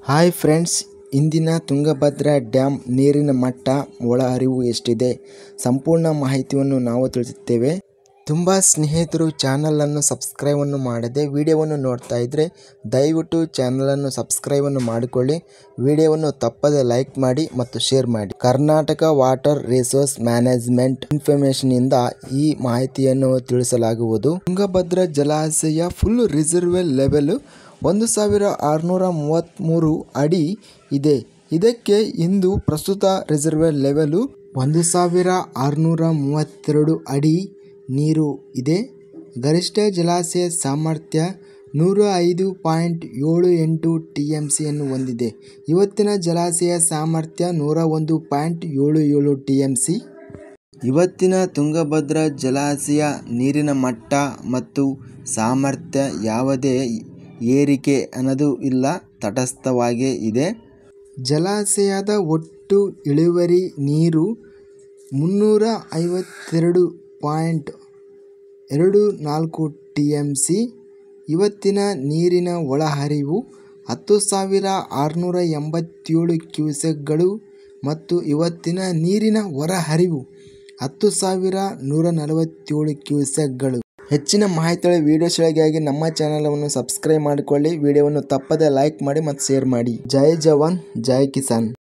hi friends ಇಂದಿನ Tungabhadra dam ನೀರಿನ ಮಟ್ಟ ಒಳಹರಿವು ಎಷ್ಟಿದೆ ಸಂಪೂರ್ಣ ಮಾಹಿತಿಯನ್ನು ನಾವು ತಿಳಿಸುತ್ತೇವೆ ತುಂಬ ಸ್ನೇಹಿತರು ಚಾನಲನ್ನು ಸಬ್ಸ್ಕ್ರೈಬನ್ನು ಮಾಡದೆ ವಿಡಿಯೋವನ್ನು ನೋಡ್ತಾ ಇದ್ದರೆ ದಯವಿಟ್ಟು ಚಾನಲನ್ನು ಸಬ್ಸ್ಕ್ರೈಬನ್ನು ಮಾಡಿಕೊಳ್ಳಿ ವಿಡಿಯೋವನ್ನು ತಪ್ಪದೆ ಲೈಕ್ ಮಾಡಿ ಮತ್ತು ಶೇರ್ ಮಾಡಿ ಕರ್ನಾಟಕ ವಾಟರ್ ರಿಸೋರ್ಸ್ ಮ್ಯಾನೇಜ್ಮೆಂಟ್ ಇನ್ಫಾರ್ಮೇಷನ್ನಿಂದ ಈ ಮಾಹಿತಿಯನ್ನು ತಿಳಿಸಲಾಗುವುದು ತುಂಗಭದ್ರಾ ಜಲಾಶಯ ಫುಲ್ ರಿಸರ್ವೆಲ್ ಲೆವೆಲ್ ಒಂದು ಸಾವಿರ ಆರುನೂರ ಮೂವತ್ತ್ಮೂರು ಅಡಿ ಇದೆ ಇದಕ್ಕೆ ಇಂದು ಪ್ರಸ್ತುತ ರಿಸರ್ವೆಲ್ ಲೆವೆಲು ಒಂದು ಸಾವಿರ ಆರುನೂರ ಮೂವತ್ತೆರಡು ಅಡಿ ನೀರು ಇದೆ ಗರಿಷ್ಠ ಜಲಾಶಯ ಸಾಮರ್ಥ್ಯ ನೂರ ಐದು ಪಾಯಿಂಟ್ ಏಳು ಎಂಟು ಟಿ ಎಮ್ ಸಿಯನ್ನು ಹೊಂದಿದೆ ಇವತ್ತಿನ ಜಲಾಶಯ ಸಾಮರ್ಥ್ಯ ನೂರ ಒಂದು ಪಾಯಿಂಟ್ ಏಳು ಏಳು ಟಿ ಎಮ್ ಸಿ ಇವತ್ತಿನ ತುಂಗಭದ್ರಾ ಜಲಾಶಯ ನೀರಿನ ಮಟ್ಟ ಮತ್ತು ಸಾಮರ್ಥ್ಯ ಯಾವುದೇ ಏರಿಕೆ ಅನ್ನೋದು ಇಲ್ಲ ತಟಸ್ಥವಾಗೇ ಇದೆ ಜಲಾಶಯದ ಒಟ್ಟು ಇಳುವರಿ ನೀರು ಮುನ್ನೂರ ಐವತ್ತೆರಡು ಪಾಯಿಂಟ್ ಎರಡು ನಾಲ್ಕು ಟಿ ಎಮ್ ಸಿ ಇವತ್ತಿನ ನೀರಿನ ಒಳಹರಿವು ಹತ್ತು ಸಾವಿರ ಆರುನೂರ ಎಂಬತ್ತೇಳು ಕ್ಯೂಸೆಕ್ಗಳು ಮತ್ತು ಇವತ್ತಿನ ನೀರಿನ ಹೊರಹರಿವು ಹತ್ತು ಸಾವಿರ ನೂರ ನಲವತ್ತೇಳು ಕ್ಯೂಸೆಕ್ಗಳು ಹೆಚ್ಚಿನ ಮಾಹಿತಿಗಳ ವಿಡಿಯೋಸ್ಗಳಿಗಾಗಿ ನಮ್ಮ ಚಾನಲನ್ನು ಸಬ್ಸ್ಕ್ರೈಬ್ ಮಾಡಿಕೊಳ್ಳಿ ವಿಡಿಯೋವನ್ನು ತಪ್ಪದೆ ಲೈಕ್ ಮಾಡಿ ಮತ್ತು ಶೇರ್ ಮಾಡಿ ಜೈ ಜವಾನ್ ಜೈ ಕಿಸಾನ್